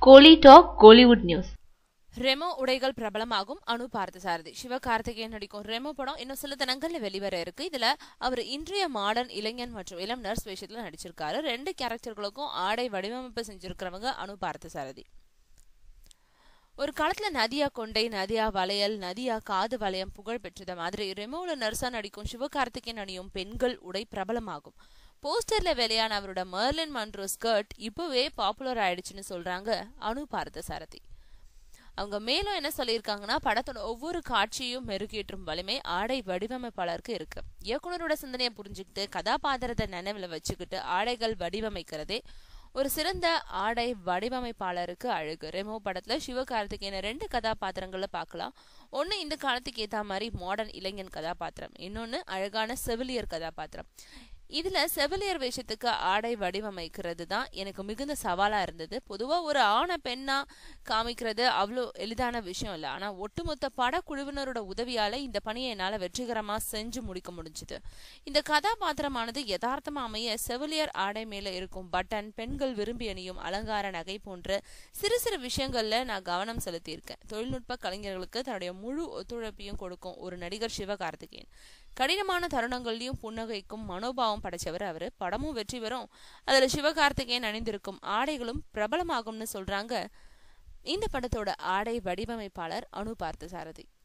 கோலி talk Kollywood news Remo உடைகள் பிரபலமாகும் அனு பார்த்தசாரதி சிவகார்த்திகேயன் நடிக்கும் ரெமோ படம் இன்னும் சில தினங்கள்ல வெளிவர இருக்கு இதுல அவர் இன்றைய மாடர்ன் இளைஞன் மற்றும் இளம் நர்ஸ் வேஷத்துல நடிச்சிருக்காரு ரெண்டு கேரக்டர்களுக்கும் ஆடை வடிவமைப்பு செஞ்சிருக்கிறவங்க அனு பார்த்தசாரதி ஒரு காலத்துல நதியா கொண்டை நதியா வளையல் நதியா காது வளையம் புகழ் பெற்றது மாதிரி ரெமோல நர்ஸா நடிக்கும் சிவகார்த்திகேயன் அணியும் பெண்கள் உடை பிரபலமாகும் போஸ்டர்ல வெளியான அவரோட மர்லின் மன்ரோ ஸ்கர்ட் இப்பவே பாப்புலர் ஆயிடுச்சுன்னு சொல்றாங்க அனு பார்த்தசாரதி அவங்க மேலும் என்ன சொல்லியிருக்காங்கன்னா படத்தோட ஒவ்வொரு காட்சியும் மெருகேற்றும் வலிமை ஆடை வடிவமைப்பாளருக்கு இருக்கு இயக்குனரோட சிந்தனையை புரிஞ்சுக்கிட்டு கதாபாத்திரத்தை நினைவுல வச்சுக்கிட்டு ஆடைகள் வடிவமைக்கிறதே ஒரு சிறந்த ஆடை வடிவமைப்பாளருக்கு அழகு ரெமோ படத்துல சிவகார்த்திகேயன ரெண்டு கதாபாத்திரங்களை பார்க்கலாம் ஒன்னு இந்த காலத்துக்கு ஏத்த மாதிரி மாடர்ன் இளைஞன் கதாபாத்திரம் இன்னொன்னு அழகான செவிலியர் கதாபாத்திரம் இதுல செவிலியர் வேஷத்துக்கு ஆடை வடிவமைக்கிறது தான் எனக்கு மிகுந்த சவாலா இருந்தது பொதுவா ஒரு ஆணை பெண்ணா காமிக்கிறது அவ்வளோ எளிதான விஷயம் இல்லை ஆனா ஒட்டுமொத்த படக்குழுவினரோட உதவியால இந்த பணியை என்னால வெற்றிகரமா செஞ்சு முடிக்க முடிஞ்சுது இந்த கதாபாத்திரமானது யதார்த்தமா அமைய செவிலியர் ஆடை மேல இருக்கும் பட்டன் பெண்கள் விரும்பி அணியும் அலங்கார நகை போன்ற சிறு சிறு விஷயங்கள்ல நான் கவனம் செலுத்தியிருக்கேன் தொழில்நுட்ப கலைஞர்களுக்கு தன்னுடைய முழு ஒத்துழைப்பையும் கொடுக்கும் ஒரு நடிகர் சிவகார்த்திகேயன் கடினமான தருணங்கள்லயும் புன்னகைக்கும் மனோபாவம் படைச்சவர் அவரு படமும் வெற்றி பெறும் அதுல சிவகார்த்திகேயன் அணிந்திருக்கும் ஆடைகளும் பிரபலமாகும்னு சொல்றாங்க இந்த படத்தோட ஆடை வடிவமைப்பாளர் அனு பார்த்தசாரதி